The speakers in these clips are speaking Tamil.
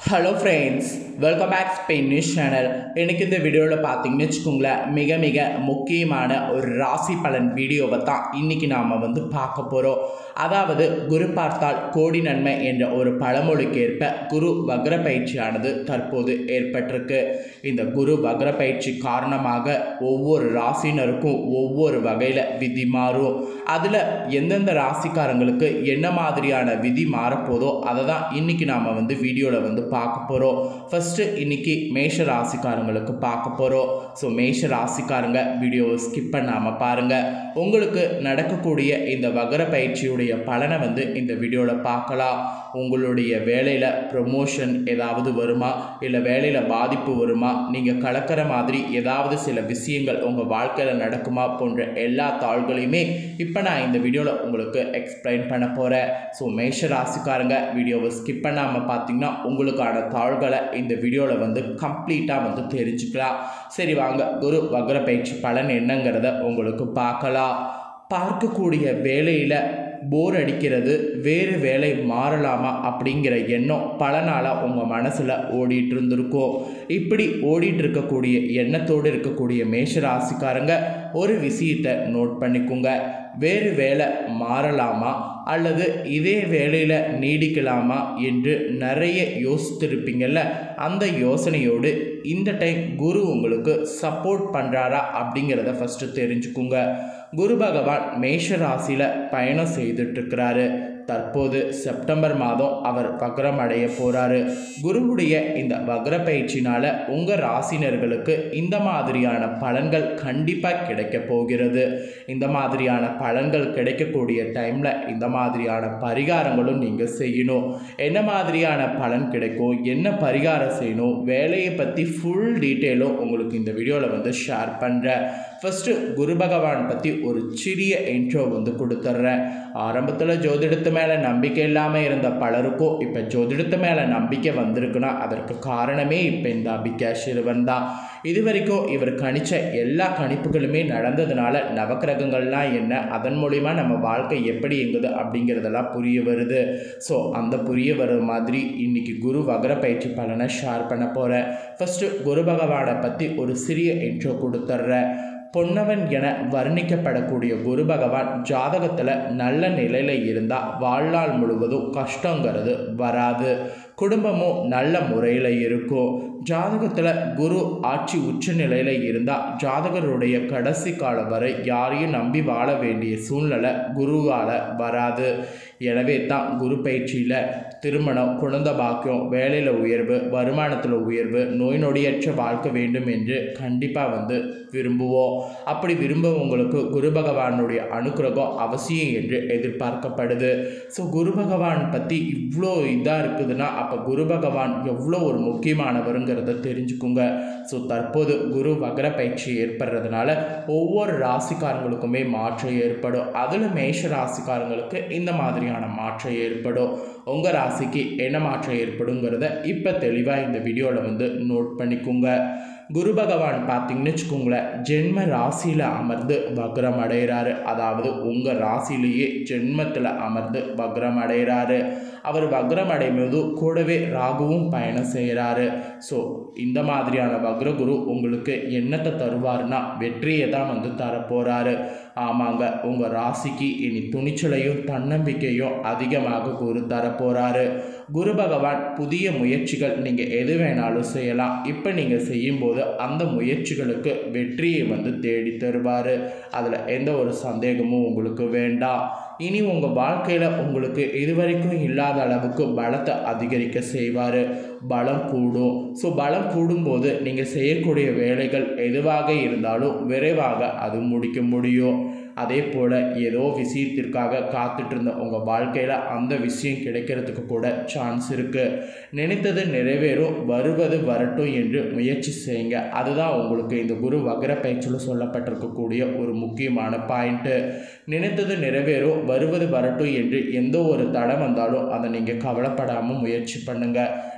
hello friends welcome back Spain news channel எனக்கு இந்த வீடியோவில் பார்த்தீங்கன்னு வச்சுக்கோங்களேன் மிக மிக முக்கியமான ஒரு ராசி பலன் வீடியோவை தான் இன்றைக்கி நாம் வந்து பார்க்க போகிறோம் அதாவது குரு பார்த்தால் கோடி நன்மை என்ற ஒரு பழமொழிக்கு ஏற்ப குரு வக்ர பயிற்சியானது தற்போது ஏற்பட்டிருக்கு இந்த குரு வக்ர பயிற்சி காரணமாக ஒவ்வொரு ராசினருக்கும் ஒவ்வொரு வகையில் விதி மாறும் அதில் எந்தெந்த ராசிக்காரங்களுக்கு என்ன மாதிரியான விதி மாறப்போதோ அதை தான் இன்றைக்கி நாம் வந்து வீடியோவில் வந்து பார்க்க போகிறோம் ஃபஸ்ட்டு இன்னைக்கு மேஷ ராசிக்காரங்களுக்கு பார்க்க போகிறோம் ஸோ மேஷ ராசிக்காரங்க வீடியோவை ஸ்கிப் பண்ணாமல் பாருங்கள் உங்களுக்கு நடக்கக்கூடிய இந்த வகர பயிற்சியுடைய பலனை வந்து இந்த வீடியோவில் பார்க்கலாம் உங்களுடைய வேலையில் ப்ரொமோஷன் ஏதாவது வருமா இல்லை வேலையில் பாதிப்பு வருமா நீங்கள் கலக்கிற மாதிரி ஏதாவது சில விஷயங்கள் உங்கள் வாழ்க்கையில் நடக்குமா போன்ற எல்லா தாள்களையுமே இப்போ நான் இந்த வீடியோவில் உங்களுக்கு எக்ஸ்பிளைன் பண்ண போகிறேன் ஸோ மேஷ ராசிக்காரங்க வீடியோவை ஸ்கிப் பண்ணாமல் பார்த்தீங்கன்னா உங்களுக்கான தாள்களை இந்த வீடியோவில் வந்து கம்ப்ளீட்டாக வந்து தெரிஞ்சுக்கலாம் சரி வாங்க குரு வக்ர பயிற்சி பலன் என்னங்கிறத உங்களுக்கு பார்க்கலாம் பார்க்கக்கூடிய வேலையில் போர் அடிக்கிறது வேறு வேலை மாறலாமா அப்படிங்கிற எண்ணம் பல நாளாக உங்கள் மனசில் ஓடிட்டு இருந்திருக்கும் இப்படி ஓடிட்டு இருக்கக்கூடிய எண்ணத்தோடு இருக்கக்கூடிய மேஷ ராசிக்காரங்க ஒரு விஷயத்தை நோட் பண்ணிக்கோங்க வேறு வேலை மாறலாமா அல்லது இதே வேலையில் நீடிக்கலாமா என்று நிறைய யோசித்திருப்பீங்கள்ல அந்த யோசனையோடு இந்த டைம் குரு உங்களுக்கு சப்போர்ட் பண்ணுறாரா அப்படிங்கிறத ஃபஸ்ட்டு தெரிஞ்சுக்குங்க குரு பகவான் மேஷ ராசியில் பயணம் செய்துட்ருக்கிறாரு தற்போது செப்டம்பர் மாதம் அவர் வக்ரம் அடைய போகிறாரு குருவுடைய இந்த வக்ர பயிற்சினால் உங்கள் ராசினர்களுக்கு இந்த மாதிரியான பலன்கள் கண்டிப்பாக கிடைக்க போகிறது இந்த மாதிரியான பலன்கள் கிடைக்கக்கூடிய டைமில் இந்த மாதிரியான பரிகாரங்களும் நீங்கள் செய்யணும் என்ன மாதிரியான பலன் கிடைக்கும் என்ன பரிகாரம் செய்யணும் வேலையை பற்றி ஃபுல் டீட்டெயிலும் உங்களுக்கு இந்த வீடியோவில் வந்து ஷேர் பண்ணுறேன் ஃபஸ்ட்டு குரு பகவான் பற்றி ஒரு சிறிய இன்ட்ரோ வந்து கொடுத்துட்றேன் ஆரம்பத்தில் ஜோதிடத்து மேலே நம்பிக்கை இல்லாமல் இருந்த பலருக்கும் இப்போ ஜோதிடத்து மேலே நம்பிக்கை வந்திருக்குன்னா அதற்கு காரணமே இப்போ இந்த அபிகாஷிருவன் தான் இது வரைக்கும் இவர் கணிச்ச எல்லா கணிப்புகளுமே நடந்ததுனால நவக்கிரகங்கள்லாம் என்ன அதன் மூலிமா நம்ம வாழ்க்கை எப்படி எங்குது அப்படிங்கிறதெல்லாம் புரிய வருது ஸோ அந்த புரிய வர மாதிரி இன்னைக்கு குரு வகர பயிற்சி பலனை ஷேர் பண்ண போகிறேன் ஃபஸ்ட்டு குரு பகவானை பற்றி ஒரு சிறிய இன்ட்ரோ கொடுத்துட்றேன் பொன்னவன் என வர்ணிக்கப்படக்கூடிய குரு பகவான் ஜாதகத்தில் நல்ல நிலையில் இருந்தால் வாழ்நாள் முழுவதும் கஷ்டங்கிறது வராது குடும்பமும் நல்ல முறையில் இருக்கும் ஜாதகத்தில் குரு ஆட்சி உச்ச நிலையில் இருந்தால் ஜாதகருடைய கடைசி காலம் வரை யாரையும் நம்பி வாழ வேண்டிய சூழ்நிலை குருவால் வராது எனவே தான் குரு பயிற்சியில் திருமணம் குழந்த பாக்கியம் வேலையில் உயர்வு வருமானத்தில் உயர்வு நோய் நொடியற்ற வாழ்க்கை வேண்டும் என்று கண்டிப்பாக வந்து விரும்புவோம் அப்படி விரும்பவங்களுக்கு குரு பகவானுடைய அனுக்கிரகம் அவசியம் என்று எதிர்பார்க்கப்படுது ஸோ குரு பகவான் பற்றி இவ்வளோ இதாக இருக்குதுன்னா அப்போ குரு பகவான் எவ்வளோ ஒரு முக்கியமானவருங்கிறத தெரிஞ்சுக்குங்க ஸோ தற்போது குரு வகர பயிற்சி ஏற்படுறதுனால ஒவ்வொரு ராசிக்காரங்களுக்குமே மாற்றம் ஏற்படும் அதில் மேஷ ராசிக்காரங்களுக்கு இந்த மாதிரியான மாற்றம் ஏற்படும் உங்கள் ராசிக்கு என்ன மாற்றம் ஏற்படுங்கிறத இப்போ தெளிவாக இந்த வீடியோவில் வந்து நோட் பண்ணிக்கோங்க குரு பகவான் பார்த்தீங்கன்னு வச்சுக்கோங்களேன் ஜென்ம ராசியில் அமர்ந்து வக்ரம் அடைகிறாரு அதாவது உங்கள் ராசியிலேயே ஜென்மத்தில் அமர்ந்து வக்ரம் அடைகிறாரு அவர் வக்ரம் அடையும் போது கூடவே ராகுவும் பயணம் செய்கிறாரு ஸோ இந்த மாதிரியான வக்ர குரு உங்களுக்கு என்னத்தை தருவார்னா வெற்றியை தான் வந்து தரப்போகிறாரு ஆமாங்க உங்கள் ராசிக்கு இனி துணிச்சலையும் தன்னம்பிக்கையும் அதிகமாக குரு தரப்போகிறாரு குரு பகவான் புதிய முயற்சிகள் நீங்கள் எது வேணாலும் செய்யலாம் இப்போ நீங்கள் செய்யும்போது அந்த முயற்சிகளுக்கு வெற்றியை வந்து தேடி தருவார் அதில் எந்த ஒரு சந்தேகமும் உங்களுக்கு வேண்டாம் இனி உங்கள் வாழ்க்கையில் உங்களுக்கு இதுவரைக்கும் இல்லாத அளவுக்கு பலத்தை அதிகரிக்க செய்வார் பலம் கூடும் ஸோ பலம் கூடும்போது நீங்கள் செய்யக்கூடிய வேலைகள் எதுவாக இருந்தாலும் விரைவாக அது முடிக்க முடியும் அதே போல் ஏதோ விஷயத்திற்காக காத்துட்டு இருந்த உங்கள் வாழ்க்கையில் அந்த விஷயம் கிடைக்கிறதுக்கு கூட சான்ஸ் இருக்குது நினைத்தது நிறைவேறும் வருவது வரட்டும் என்று முயற்சி செய்யுங்க அதுதான் உங்களுக்கு இந்த குரு வகர பயிற்சியில் சொல்லப்பட்டிருக்கக்கூடிய ஒரு முக்கியமான பாயிண்ட்டு நினைத்தது நிறைவேறும் வருவது வரட்டும் என்று எந்த ஒரு தடம் வந்தாலும் அதை நீங்கள் கவலைப்படாமல் முயற்சி பண்ணுங்கள்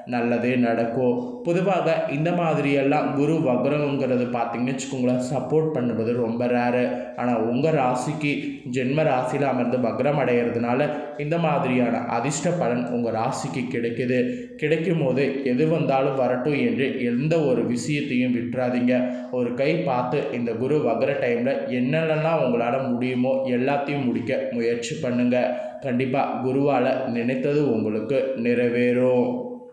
நல்லதே நடக்கும் பொதுவாக இந்த மாதிரியெல்லாம் குரு வக்ரங்கிறது பார்த்தீங்கன்னு வச்சுக்கோங்களேன் சப்போர்ட் பண்ணுவது ரொம்ப ரேரு ஆனால் உங்கள் ராசிக்கு ஜென்ம ராசியில் அமர்ந்து வக்ரம் அடைகிறதுனால இந்த மாதிரியான அதிர்ஷ்ட பலன் உங்கள் ராசிக்கு கிடைக்குது கிடைக்கும் போது எது வந்தாலும் வரட்டும் என்று எந்த ஒரு விஷயத்தையும் விட்டுறாதீங்க ஒரு கை பார்த்து இந்த குரு வக்ர டைமில் என்னென்னலாம் உங்களால் முடியுமோ எல்லாத்தையும் முடிக்க முயற்சி பண்ணுங்கள் கண்டிப்பாக குருவால் நினைத்தது உங்களுக்கு நிறைவேறும்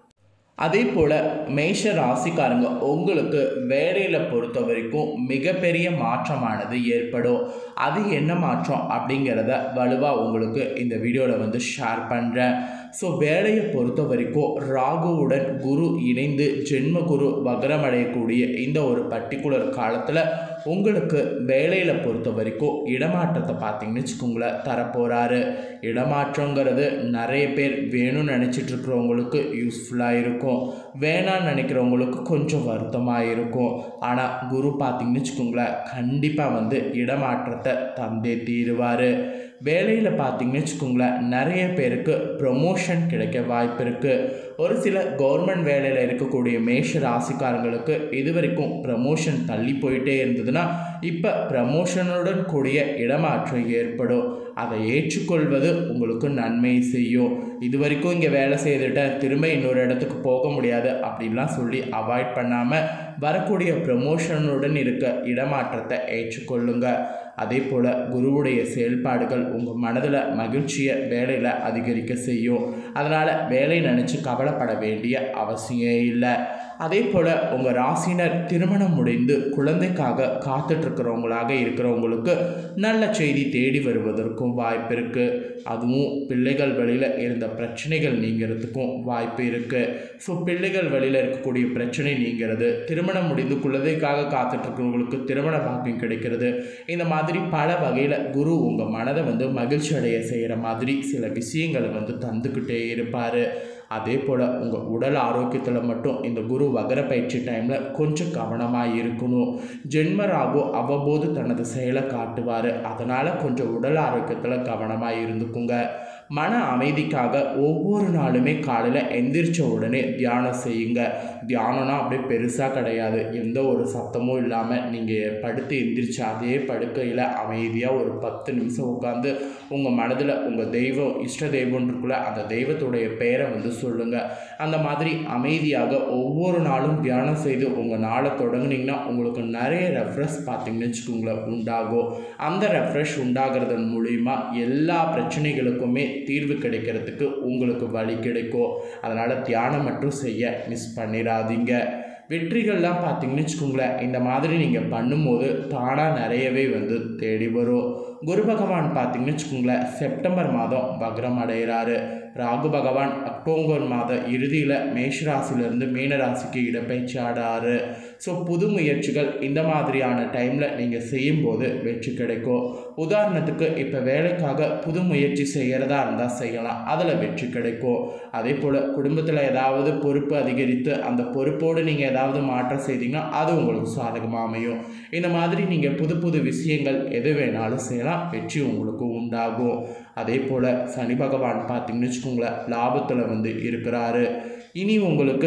அதே போல் மேஷ ராசிக்காரங்க உங்களுக்கு வேலையில் பொறுத்த வரைக்கும் மிகப்பெரிய மாற்றமானது ஏற்படும் அது என்ன மாற்றம் அப்படிங்கிறத வலுவாக உங்களுக்கு இந்த வீடியோவில் வந்து ஷேர் பண்ணுறேன் ஸோ வேலையை பொறுத்த வரைக்கும் ராகுவுடன் குரு இணைந்து ஜென்ம குரு வக்ரமடையக்கூடிய இந்த ஒரு பர்டிகுலர் காலத்தில் உங்களுக்கு வேலையில் பொறுத்த வரைக்கும் இடமாற்றத்தை பார்த்தீங்கன்னு வச்சுக்கோங்களேன் தரப்போகிறாரு இடமாற்றங்கிறது நிறைய பேர் வேணும்னு நினச்சிட்டு இருக்கிறவங்களுக்கு யூஸ்ஃபுல்லாக இருக்கும் வேணான்னு நினைக்கிறவங்களுக்கு கொஞ்சம் வருத்தமாக இருக்கும் ஆனால் குரு பார்த்தீங்கன்னு வச்சுக்கோங்களேன் கண்டிப்பாக வந்து இடமாற்றத்தை தந்தே தீருவார் வேலையில் பார்த்தீங்கன்னு வச்சுக்கோங்களேன் நிறைய பேருக்கு ப்ரொமோஷன் கிடைக்க வாய்ப்பு இருக்குது ஒரு சில கவர்மெண்ட் வேலையில் இருக்கக்கூடிய மேஷ ராசிக்காரங்களுக்கு இது வரைக்கும் ப்ரமோஷன் தள்ளி போயிட்டே இருந்ததுன்னா இப்போ ப்ரமோஷனுடன் கூடிய இடமாற்றம் ஏற்படும் அதை ஏற்றுக்கொள்வது உங்களுக்கு நன்மை செய்யும் இது வரைக்கும் இங்கே வேலை செய்துட்டேன் திரும்ப இன்னொரு இடத்துக்கு போக முடியாது அப்படின்லாம் சொல்லி அவாய்ட் பண்ணாமல் வரக்கூடிய ப்ரமோஷனுடன் இருக்க இடமாற்றத்தை ஏற்றுக்கொள்ளுங்க அதே போல் குருவுடைய செயல்பாடுகள் உங்கள் மனதில் மகிழ்ச்சியை வேலையில் அதிகரிக்க செய்யும் அதனால் வேலை நினச்சி கவலைப்பட வேண்டிய அவசியம் இல்லை அதே போல் உங்கள் ராசினர் திருமணம் முடிந்து குழந்தைக்காக காத்துட்ருக்கிறவங்களாக இருக்கிறவங்களுக்கு நல்ல செய்தி தேடி வருவதற்கும் வாய்ப்பு இருக்குது அதுவும் பிள்ளைகள் வழியில் இருந்த பிரச்சனைகள் நீங்கிறதுக்கும் வாய்ப்பு இருக்குது ஸோ பிள்ளைகள் வழியில் இருக்கக்கூடிய பிரச்சனை நீங்கிறது திருமணம் முடிந்து குழந்தைக்காக காத்துட்ருக்கிறவங்களுக்கு திருமண பாக்கியம் கிடைக்கிறது இந்த மாதிரி பல வகையில் குரு உங்கள் மனதை வந்து மகிழ்ச்சி அடைய செய்கிற மாதிரி சில விஷயங்களை வந்து தந்துக்கிட்டே இருப்பார் அதே போல் உங்கள் உடல் ஆரோக்கியத்தில் மட்டும் இந்த குரு வகர பயிற்சி டைமில் கொஞ்சம் கவனமாக இருக்கணும் ஜென்ம ராகு அவ்வப்போது தனது செயலை காட்டுவார் அதனால் கொஞ்சம் உடல் ஆரோக்கியத்தில் கவனமாக இருந்துக்குங்க மன அமைதிக்காக ஒவ்வொரு நாளுமே காலையில் எந்திரிச்ச உடனே தியானம் செய்யுங்க தியானம்னா அப்படியே பெருசாக கிடையாது எந்த ஒரு சத்தமும் இல்லாமல் நீங்கள் படுத்து எந்திரிச்சு அதே படுக்கையில் அமைதியாக ஒரு பத்து நிமிஷம் உட்காந்து உங்கள் மனதில் உங்கள் தெய்வம் இஷ்ட தெய்வம்ன்றக்குள்ள அந்த தெய்வத்துடைய பெயரை வந்து சொல்லுங்கள் அந்த மாதிரி அமைதியாக ஒவ்வொரு நாளும் தியானம் செய்து உங்கள் நாளை தொடங்குனீங்கன்னா உங்களுக்கு நிறைய ரெஃப்ரெஷ் பார்த்தீங்கன்னு வச்சுக்கோங்களேன் உண்டாகும் அந்த ரெஃப்ரெஷ் உண்டாகிறதன் மூலிமா எல்லா பிரச்சனைகளுக்குமே தீர்வு கிடைக்கிறதுக்கு உங்களுக்கு வழி கிடைக்கும் அதனால் தியானம் மட்டும் செய்ய மிஸ் பண்ணிடாதீங்க வெற்றிகள்லாம் பார்த்தீங்கன்னு வச்சுக்கோங்களேன் இந்த மாதிரி நீங்கள் பண்ணும்போது தானாக நிறையவே வந்து தேடி வரும் குரு பகவான் பார்த்தீங்கன்னு வச்சுக்கோங்களேன் செப்டம்பர் மாதம் வக்ரம் அடைகிறாரு ராகு பகவான் அக்டோபர் மாத இறுதியில் மேஷராசிலிருந்து மீனராசிக்கு இடப்பெயர்ச்சி ஆடாரு ஸோ புது முயற்சிகள் இந்த மாதிரியான டைமில் நீங்கள் செய்யும்போது வெற்றி கிடைக்கும் உதாரணத்துக்கு இப்போ வேலைக்காக புது முயற்சி செய்கிறதா இருந்தால் செய்யலாம் அதில் வெற்றி கிடைக்கும் அதே போல் குடும்பத்தில் ஏதாவது பொறுப்பு அதிகரித்து அந்த பொறுப்போடு நீங்கள் ஏதாவது மாற்றம் செய்தீங்கன்னா அது உங்களுக்கு சாதகமாக அமையும் இந்த மாதிரி நீங்கள் புது புது விஷயங்கள் எது வேணாலும் செய்யலாம் வெற்றி உங்களுக்கு உண்டாகும் அதே போல் சனி பகவான் பார்த்தீங்கன்னு வச்சுக்கோங்களேன் லாபத்தில் வந்து இருக்கிறாரு இனி உங்களுக்கு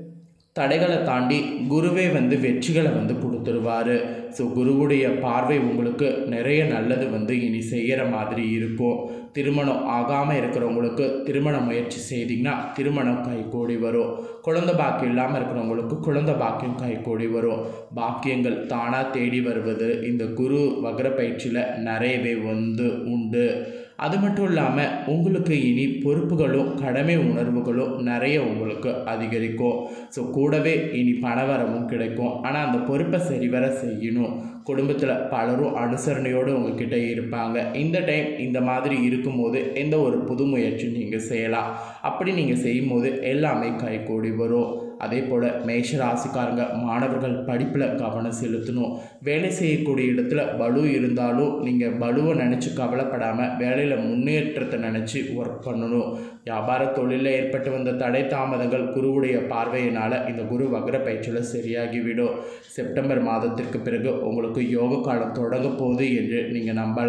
தடைகளை தாண்டி குருவே வந்து வெற்றிகளை வந்து கொடுத்துருவாரு ஸோ குருவுடைய பார்வை உங்களுக்கு நிறைய நல்லது வந்து இனி செய்கிற மாதிரி இருக்கும் திருமணம் ஆகாமல் இருக்கிறவங்களுக்கு திருமண முயற்சி செய்தீங்கன்னா திருமணம் கைகூடி வரும் குழந்தை பாக்கியம் இல்லாமல் இருக்கிறவங்களுக்கு குழந்தை பாக்கியம் கைகூடி வரும் பாக்கியங்கள் தானாக தேடி வருவது இந்த குரு வக்ர பயிற்சியில் நிறையவே வந்து உண்டு அது மட்டும் இல்லாமல் உங்களுக்கு இனி பொறுப்புகளும் கடமை உணர்வுகளும் நிறைய உங்களுக்கு அதிகரிக்கும் ஸோ கூடவே இனி பணவரமும் கிடைக்கும் ஆனால் அந்த பொறுப்பை சரிவர செய்யணும் குடும்பத்தில் பலரும் அனுசரணையோடு உங்ககிட்ட இருப்பாங்க இந்த டைம் இந்த மாதிரி இருக்கும்போது எந்த ஒரு புது முயற்சி நீங்கள் செய்யலாம் அப்படி நீங்கள் செய்யும்போது எல்லாமே கைகூடி வரும் அதே போல் மேஷ ராசிக்காரங்க மாணவர்கள் படிப்பில் கவனம் செலுத்தணும் வேலை செய்யக்கூடிய இடத்துல பலு இருந்தாலும் நீங்கள் பலுவை நினச்சி கவலைப்படாமல் வேலையில் முன்னேற்றத்தை நினச்சி ஒர்க் பண்ணணும் வியாபார தொழிலில் ஏற்பட்டு வந்த தடை தாமதங்கள் குருவுடைய பார்வையினால் இந்த குரு வக்ர பயிற்சியில் சரியாகிவிடும் செப்டம்பர் மாதத்திற்கு பிறகு உங்களுக்கு யோக காலம் தொடங்க போகுது என்று நீங்கள் நம்பலாம்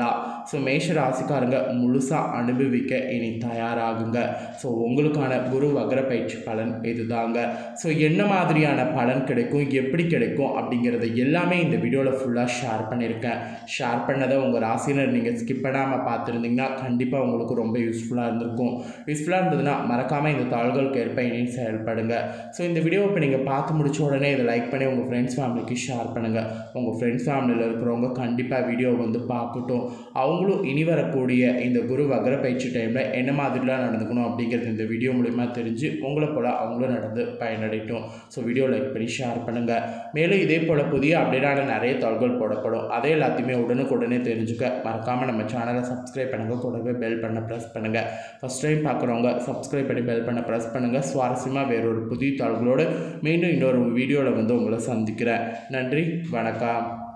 ஸோ மேஷ ராசிக்காரங்க முழுசாக அனுபவிக்க இனி தயாராகுங்க ஸோ உங்களுக்கான குரு வக்ர பயிற்சி பலன் இதுதாங்க ஸோ என்ன மாதிரியான பலன் கிடைக்கும் எப்படி கிடைக்கும் அப்படிங்கிறத எல்லாமே இந்த வீடியோவில் ஃபுல்லாக ஷேர் பண்ணியிருக்கேன் ஷேர் பண்ணதை உங்கள் ராசினர் நீங்கள் ஸ்கிப் பண்ணாமல் பார்த்துருந்தீங்கன்னா கண்டிப்பாக உங்களுக்கு ரொம்ப யூஸ்ஃபுல்லாக இருந்திருக்கும் யூஸ்ஃபுல்லாக இருந்ததுன்னா மறக்காமல் இந்த தாள்களுக்கு ஏற்ப இனி செயல்படுங்க ஸோ இந்த வீடியோ இப்போ நீங்கள் பார்த்து முடிச்ச உடனே இதை லைக் பண்ணி உங்கள் ஃப்ரெண்ட்ஸ் ஃபேமிலிக்கு ஷேர் பண்ணுங்கள் உங்கள் ஃப்ரெண்ட்ஸ் ஃபேமிலியில் இருக்கிறவங்க கண்டிப்பாக வீடியோ வந்து பார்க்கட்டும் அவங்களும் இனி வரக்கூடிய இந்த குரு வக்ர பயிற்சி டைமில் என்ன மாதிரிலாம் நடந்துக்கணும் அப்படிங்கிறது இந்த வீடியோ மூலிமா தெரிஞ்சு உங்களை போல் அவங்களும் நடந்து பயனடையட்டும் ஸோ வீடியோ லைக் பண்ணி ஷேர் பண்ணுங்கள் மேலும் இதே போல் புதிய அப்டேட்டான நிறைய தகவல்கள் போடப்படும் அதே எல்லாத்தையுமே உடனுக்குடனே தெரிஞ்சுக்க மறக்காமல் நம்ம சேனலை சப்ஸ்கிரைப் பண்ணுங்கள் கூடவே பெல் பண்ண ப்ரெஸ் பண்ணுங்கள் ஃபஸ்ட் டைம் பார்க்குறவங்க சப்ஸ்கிரைப் பண்ணி பெல் பண்ண ப்ரெஸ் பண்ணுங்கள் சுவாரஸ்யமாக வேறொரு புதிய தகவலோடு மீண்டும் இன்னொரு வீடியோவில் வந்து உங்களை சந்திக்கிறேன் நன்றி வணக்கம்